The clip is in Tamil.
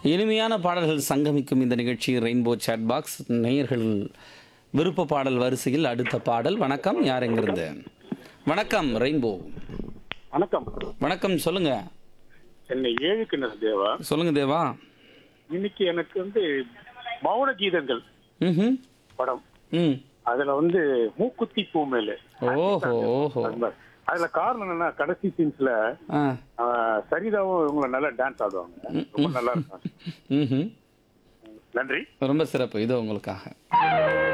இனிமையான பாடல்கள் சங்கமிக்கும் இந்த நிகழ்ச்சி ரெயின்போ சாட் பாக்ஸ் நேயர்கள் விருப்ப பாடல் வரிசையில் அடுத்த பாடல் வணக்கம் யார் எங்கிருந்து வணக்கம் ரெயின்போ வணக்கம் வணக்கம் சொல்லுங்க என்னை ஏழு கிணறு தேவா சொல்லுங்க தேவா இன்னைக்கு எனக்கு வந்து மௌன கீதங்கள் ம் படம் ம் அதுல வந்து மூக்குத்தி பூ மேல ஓஹோ ஓஹோ அதுல காரணம் என்னன்னா கடைசி சீன்ஸ்ல ஆ சரிதாவும் இவங்க நல்லா டான்ஸ் ஆடுவாங்க ரொம்ப நல்லா இருக்கும் ம் நன்றி ரொம்ப சிறப்பு இது உங்களுக்காக